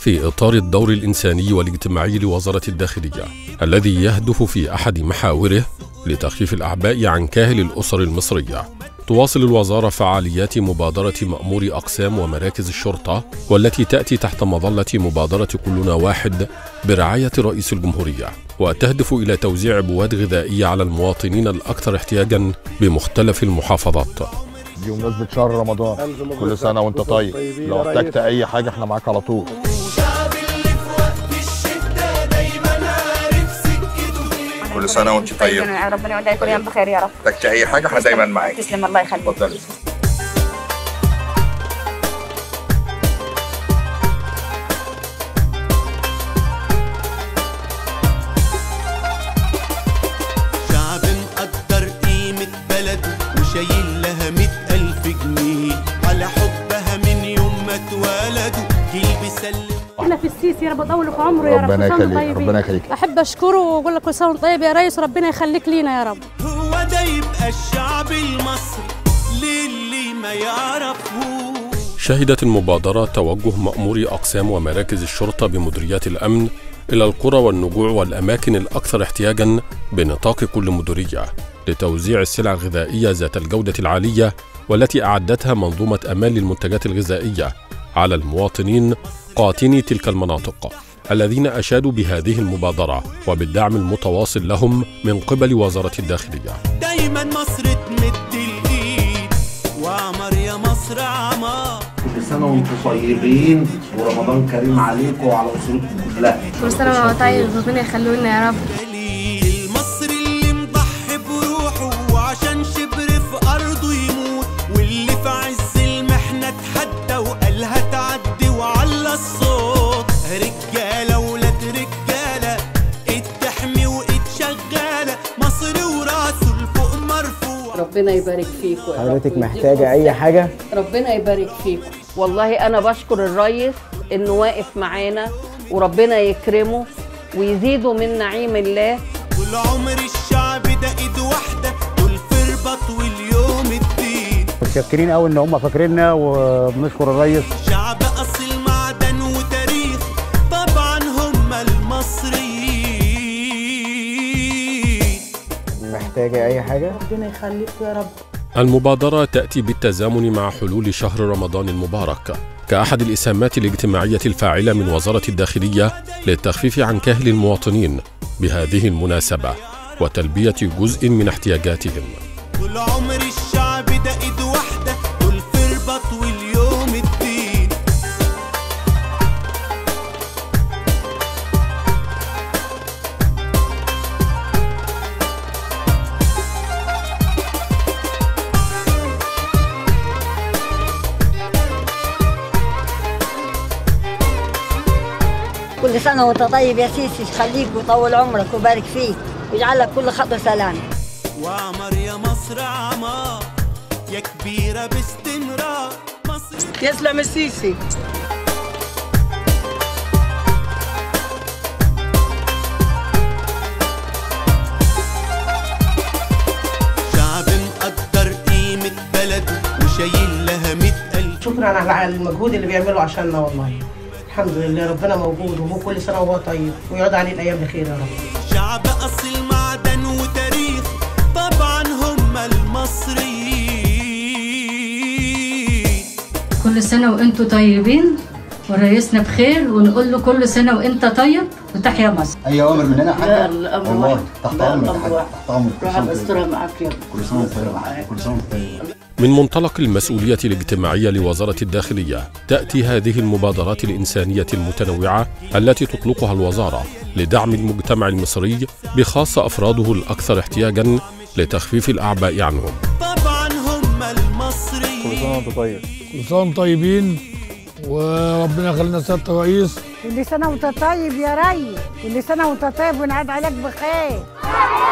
في إطار الدور الإنساني والاجتماعي لوزارة الداخلية الذي يهدف في أحد محاوره لتخفيف الأعباء عن كاهل الأسر المصرية تواصل الوزارة فعاليات مبادرة مأمور أقسام ومراكز الشرطة والتي تأتي تحت مظلة مبادرة كلنا واحد برعاية رئيس الجمهورية وتهدف إلى توزيع بواد غذائية على المواطنين الأكثر احتياجا بمختلف المحافظات دي بمناسبة شهر رمضان كل سنة وانت طيب لو احتجت أي حاجة احنا معاك على طول كل سنة وانت طيب ربنا يوديك كل يوم بخير يا رب احتجت أي حاجة احنا دايما معاك تسلم الله يخليك اتفضلي شعب مقدر قيمة بلده وشايل لها مئة ألف جنيه على حبها من يوم ما اتولدوا جيل بيسلم احنا في السيسي يا رب طول في عمره يا رب ربنا كل سنة يخليك طيبين. ربنا يخليك احب اشكره واقول لك كل سنه وأنت طيب يا ريس وربنا يخليك لينا يا رب هو ده يبقى الشعب المصري للي ما يعرفهوش شهدت المبادرة توجه مأمور أقسام ومراكز الشرطة بمديريات الأمن إلى القرى والنجوع والأماكن الأكثر احتياجا بنطاق كل مديرية لتوزيع السلع الغذائية ذات الجودة العالية والتي أعدتها منظومة أمان للمنتجات الغذائية على المواطنين قاطني تلك المناطق الذين أشادوا بهذه المبادرة وبالدعم المتواصل لهم من قبل وزارة الداخلية دايما مصر تمد الإيد وعمر يا مصر عمار كل سنة وانتم طيبين ورمضان كريم عليكم وعلى أسرتكم كلها كل سنه وأنت طيب ربنا يخلونا يا رب دليل المصري اللي مضحي بروحه وعشان شبر في أرضه يموت واللي في عز المحنة اتحدى وقال هتعدي وعلى الصوت رجالة ولاد رجالة ايد تحمي وايد شغالة مصري وراسه لفوق مرفوع ربنا يبارك فيكم حضرتك محتاجة أي حاجة ربنا يبارك فيكم والله انا بشكر الريس انه واقف معانا وربنا يكرمه ويزيده من نعيم الله طول عمر الشعب ده ايد واحدة والفربط واليوم الدين متشكرين قوي إن هم فاكريننا وبنشكر الريس شعب أصيل معدن وتاريخ طبعا هم المصريين محتاجة أي حاجة ربنا يخليكم يا رب المبادرة تأتي بالتزامن مع حلول شهر رمضان المبارك كأحد الإسهامات الاجتماعية الفاعلة من وزارة الداخلية للتخفيف عن كاهل المواطنين بهذه المناسبة وتلبية جزء من احتياجاتهم طول عمر الشعب ده ايد واحدة والفربط واليوم الدين كل سنة وانت طيب يا سيسي خليك ويطول عمرك ويبارك فيك ويجعلك كل خطوة سلام وعمر يا مصر عمار يا كبيرة باستمرار مصر يسلم السيسي شعب مقدر قيمة بلده وشايل لها مئة ألف شكرا على المجهود اللي بيعمله عشاننا والله الحمد لله ربنا موجود وهو كل سنه وهو طيب ويقعد عليه الايام بخير يا رب شعب أصيل معدن وتاريخ طبعا هم المصريين كل سنه وانتم طيبين ورئيسنا بخير ونقول له كل سنه وانت طيب وتحيا مصر أي أوامر مننا حاجة الأمر والله واحد. تحت لا، أمرك الأمر حاجة واحد. تحت أمرك كل روح سنة وانت الاسترا طيب. معاك يا كل سنة وانت طيب كل سنة وانت طيب من منطلق المسؤولية الاجتماعية لوزارة الداخلية تأتي هذه المبادرات الإنسانية المتنوعة التي تطلقها الوزارة لدعم المجتمع المصري بخاصة أفراده الأكثر احتياجا لتخفيف الأعباء عنهم طبعا هم المصريين كل سنة وانت طيب كل سنة وانتم طيبين وربنا يخلينا سيادة الرئيس كل سنة وانت طيب يا ريس كل سنة وانت طيب ونعاد عليك بخير